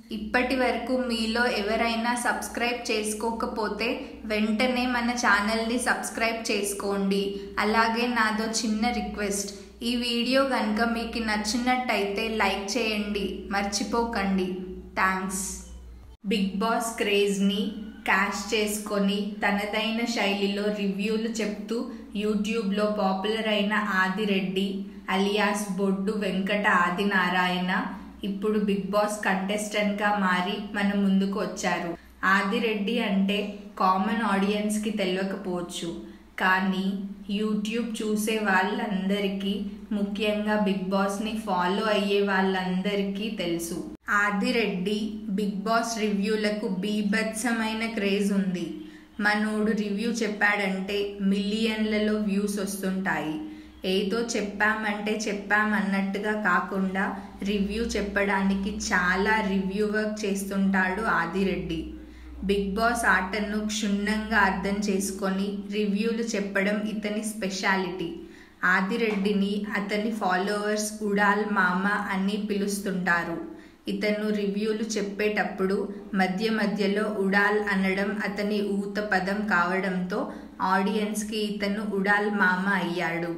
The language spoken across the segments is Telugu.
ఇప్పటి వరకు మీలో ఎవరైనా సబ్స్క్రైబ్ చేసుకోకపోతే వెంటనే మన ఛానల్ని సబ్స్క్రైబ్ చేసుకోండి అలాగే నాదో చిన్న రిక్వెస్ట్ ఈ వీడియో కనుక మీకు నచ్చినట్టయితే లైక్ చేయండి మర్చిపోకండి థ్యాంక్స్ బిగ్ బాస్ క్రేజ్ని క్యాష్ చేసుకొని తనదైన శైలిలో రివ్యూలు చెప్తూ యూట్యూబ్లో పాపులర్ అయిన ఆదిరెడ్డి అలియాస్ బొడ్డు వెంకట ఆదినారాయణ ఇప్పుడు బిగ్ బాస్ కంటెస్టెంట్గా మారి మన ముందుకు వచ్చారు ఆదిరెడ్డి అంటే కామన్ ఆడియన్స్కి తెలియకపోవచ్చు కానీ యూట్యూబ్ చూసే వాళ్ళందరికీ ముఖ్యంగా బిగ్ బాస్ని ఫాలో అయ్యే వాళ్ళందరికీ తెలుసు ఆదిరెడ్డి బిగ్ బాస్ రివ్యూలకు బీభత్సమైన క్రేజ్ ఉంది మనోడు రివ్యూ చెప్పాడంటే మిలియన్లలో వ్యూస్ వస్తుంటాయి ఏదో చెప్పామంటే చెప్పామన్నట్టుగా కాకుండా రివ్యూ చెప్పడానికి చాలా రివ్యూ వర్క్ చేస్తుంటాడు ఆదిరెడ్డి బిగ్ బాస్ ఆటను క్షుణ్ణంగా అర్థం చేసుకొని రివ్యూలు చెప్పడం ఇతని స్పెషాలిటీ ఆదిరెడ్డిని అతని ఫాలోవర్స్ ఉడాల్ మామ అని పిలుస్తుంటారు ఇతను రివ్యూలు చెప్పేటప్పుడు మధ్య మధ్యలో ఉడాల్ అనడం అతని ఊత పదం కావడంతో ఆడియన్స్కి ఇతను ఉడాల్ మామ అయ్యాడు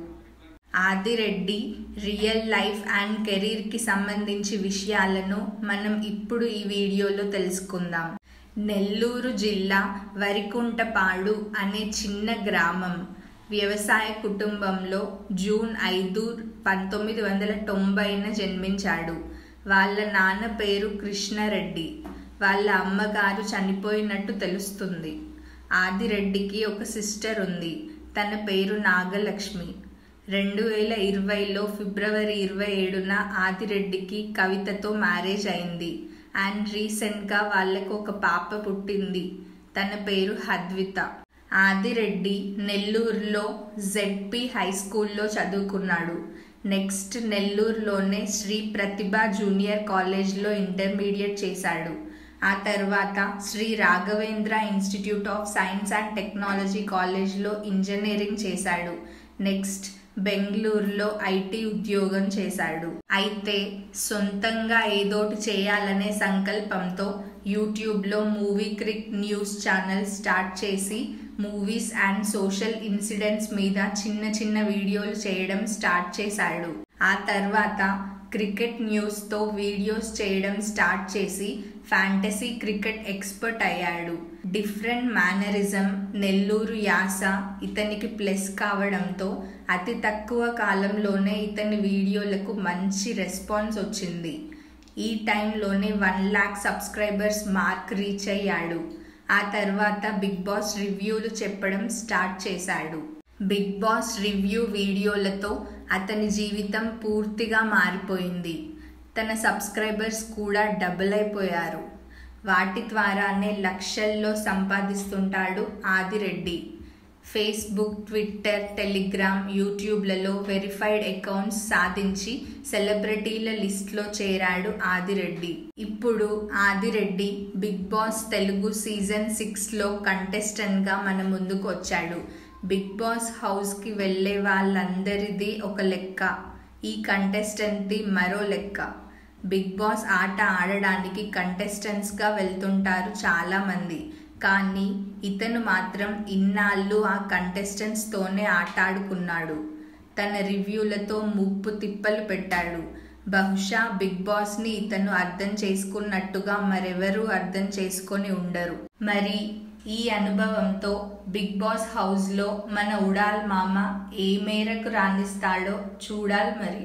ఆదిరెడ్డి రియల్ లైఫ్ అండ్ కెరీర్కి సంబంధించి విషయాలను మనం ఇప్పుడు ఈ వీడియోలో తెలుసుకుందాం నెల్లూరు జిల్లా వరికుంటపాడు అనే చిన్న గ్రామం వ్యవసాయ కుటుంబంలో జూన్ ఐదు పంతొమ్మిది వందల తొంభైన జన్మించాడు వాళ్ళ నాన్న పేరు కృష్ణారెడ్డి వాళ్ళ అమ్మగారు చనిపోయినట్టు తెలుస్తుంది ఆదిరెడ్డికి ఒక సిస్టర్ ఉంది తన పేరు నాగలక్ష్మి రెండు వేల ఇరవైలో ఫిబ్రవరి ఇరవై ఏడున ఆదిరెడ్డికి కవితతో మ్యారేజ్ అయింది అండ్ రీసెంట్గా వాళ్ళకు ఒక పాప పుట్టింది తన పేరు హద్విత ఆదిరెడ్డి నెల్లూరులో జెడ్పి హై స్కూల్లో చదువుకున్నాడు నెక్స్ట్ నెల్లూరులోనే శ్రీ ప్రతిభ జూనియర్ కాలేజ్లో ఇంటర్మీడియట్ చేశాడు ఆ తర్వాత Shri Raghavendra institute of science and technology కాలేజ్లో ఇంజనీరింగ్ చేశాడు నెక్స్ట్ బెంగళూరులో ఐటీ ఉద్యోగం చేశాడు అయితే సొంతంగా ఏదోటి చేయాలనే సంకల్పంతో యూట్యూబ్లో movie crick news channel start చేసి మూవీస్ అండ్ సోషల్ ఇన్సిడెంట్స్ మీద చిన్న చిన్న వీడియోలు చేయడం స్టార్ట్ చేశాడు ఆ తర్వాత క్రికెట్ న్యూస్తో వీడియోస్ చేయడం స్టార్ట్ చేసి ఫ్యాంటసీ క్రికెట్ ఎక్స్పర్ట్ అయ్యాడు డిఫరెంట్ మేనరిజం నెల్లూరు యాస ఇతనికి ప్లస్ కావడంతో అతి తక్కువ కాలంలోనే ఇతని వీడియోలకు మంచి రెస్పాన్స్ వచ్చింది ఈ టైంలోనే one lakh subscribers mark reach అయ్యాడు ఆ తర్వాత బిగ్ బాస్ రివ్యూలు చెప్పడం స్టార్ట్ చేశాడు బిగ్ బాస్ రివ్యూ వీడియోలతో అతని జీవితం పూర్తిగా మారిపోయింది తన సబ్స్క్రైబర్స్ కూడా డబుల్ అయిపోయారు వాటి ద్వారానే లక్షల్లో సంపాదిస్తుంటాడు ఆదిరెడ్డి ఫేస్బుక్ ట్విట్టర్ టెలిగ్రామ్ యూట్యూబ్లలో వెరిఫైడ్ అకౌంట్స్ సాధించి సెలబ్రిటీల లిస్ట్లో చేరాడు ఆదిరెడ్డి ఇప్పుడు Adireddy Bigg Boss Telugu season సిక్స్లో కంటెస్టెంట్గా మన ముందుకు వచ్చాడు బిగ్ బాస్ హౌస్కి వెళ్ళే వాళ్ళందరిది ఒక లెక్క ఈ కంటెస్టెంట్ది మరో లెక్క బిగ్ బాస్ ఆట ఆడడానికి కంటెస్టెంట్స్గా వెళ్తుంటారు చాలామంది కానీ ఇతను మాత్రం ఇన్నాళ్ళు ఆ కంటెస్టెంట్స్తోనే ఆటాడుకున్నాడు తన రివ్యూలతో ముప్పు తిప్పలు పెట్టాడు బహుశా బిగ్ బాస్ని ఇతను అర్థం చేసుకున్నట్టుగా మరెవరూ అర్థం చేసుకొని ఉండరు మరి ఈ అనుభవంతో బిగ్ బాస్ హౌస్లో మన ఉడాల్ మామ ఏ మేరకు రాణిస్తాడో చూడాలి మరి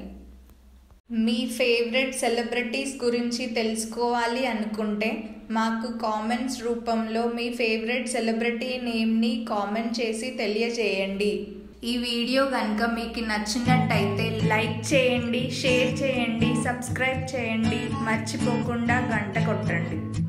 మీ ఫేవరెట్ సెలబ్రిటీస్ గురించి తెలుసుకోవాలి అనుకుంటే మాకు కామెంట్స్ రూపంలో మీ ఫేవరెట్ సెలబ్రిటీ నేమ్ని కామెంట్ చేసి తెలియజేయండి ఈ వీడియో కనుక మీకు నచ్చినట్టయితే లైక్ చేయండి షేర్ చేయండి సబ్స్క్రైబ్ చేయండి మర్చిపోకుండా గంట కొట్టండి